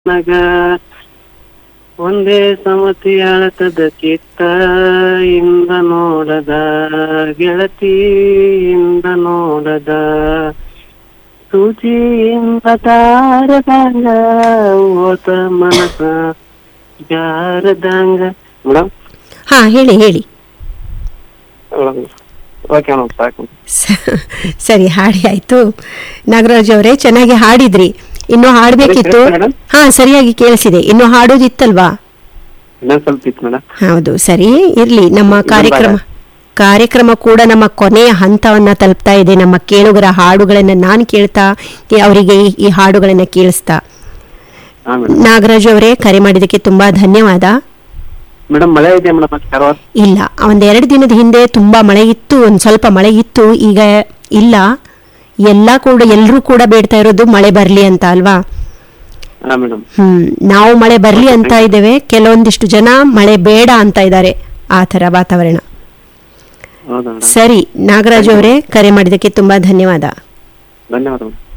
ನಗ ಒಂದೇ ಸಮತಿ ಅಳತದ ಚಿತ್ತ ಇಂದ ನೋಡದ ಗೆಳತಿಯಿಂದ ನೋಡದ ಸೂಚಿಯಿಂದ ತಾರದಂಗ ಓತ ಮನಸ ಜಾರದಂಗ ಮೇಡಮ್ ಹಾ ಹೇಳಿ ಹೇಳಿ ಓಕೆ ಮೇಡಮ್ ಸಾಕು ಸ- ಸರಿ ಹಾಡಿ ಆಯ್ತು ನಾಗರಾಜ್ ಅವರೇ ಚೆನ್ನಾಗಿ ಹಾಡಿದ್ರಿ ಇನ್ನು ಹಾಡ್ಬೇಕಿತ್ತು ಕೇಳಿಸ್ತಾ madam? ಹಾ ಸರಿಯಾಗಿ ಕೇಳಿಸಿದೆ ಇನ್ನು ಹಾಡೋದಿತ್ತಲ್ವಾ ಇನ್ನೊಂದ್ ಸ್ವಲ್ಪ ಇತ್ತು ಮೇಡಮ್ ಹೌದು ಸರಿ ಇರ್ಲಿ ನಮ್ಮ ಇನ್ನೊಂದು ಕಾರ್ಯಕ್ರಮ ಭಾಗ. ಕಾರ್ಯಕ್ರಮ ಕೂಡ ನಮ್ಮ ಕೊನೆಯ ಹಂತವನ್ನ ತಲುಪ್ತಾ ಇದೆ ನಮ್ಮ ಕೇಳುಗರ ಹಾಡುಗಳನ್ನ ನಾನು ಕೇಳ್ತಾ ಈ- ಅವರಿಗೆ ಈ- ಈ ಹಾಡುಗಳನ್ನ ಕೇಳಿಸ್ತಾ ಹಾ ಮೇಡಮ್ ನಾಗರಾಜ್ ಅವರೇ ಕರೆ ಮಾಡಿದ್ದಕ್ಕೆ ತುಂಬಾ ಧನ್ಯವಾದ ಮೇಡಮ್ ಮಳೆ ಇದೆ ಮೇಡಮ್ ಕಾರವಾರ ಇಲ್ಲ ಒಂದೆರಡು ದಿನದ ಹಿಂದೆ ತುಂಬಾ ಮಳೆ ಇತ್ತು ಒಂದ್ ಸ್ವಲ್ಪ ಮಳೆ ಇತ್ತು ಈಗ ಇಲ್ಲ ಎಲ್ಲ ಕೂಡ ಎಲ್ಲರೂ ಕೂಡ ಬೇಡ್ತಾ ಇರೋದು ಮಳೆ ಬರ್ಲಿ ಅಂತ ಅಲ್ವಾ ಹಾ ಮೇಡಮ್ ಹ್ಮ್ ನಾವು ಮಳೆ ಬರ್ಲಿ ಅಂತ ಇದ್ದೇವೆ ಕೆಲವೊಂದಿಷ್ಟು ಜನ ಮಳೆ ಬೇಡ ಅಂತ ಇದ್ದಾರೆ ಆ ತರ ವಾತಾವರಣ ಹೌದಾ ಮೇಡಮ್ ಸರಿ ನಾಗರಾಜ್ ಅವರೇ ಕರೆ ಮಾಡಿದ್ದಕ್ಕೆ ತುಂಬಾ ಧನ್ಯವಾದ ಧನ್ಯವಾದ ಮೇಡಮ್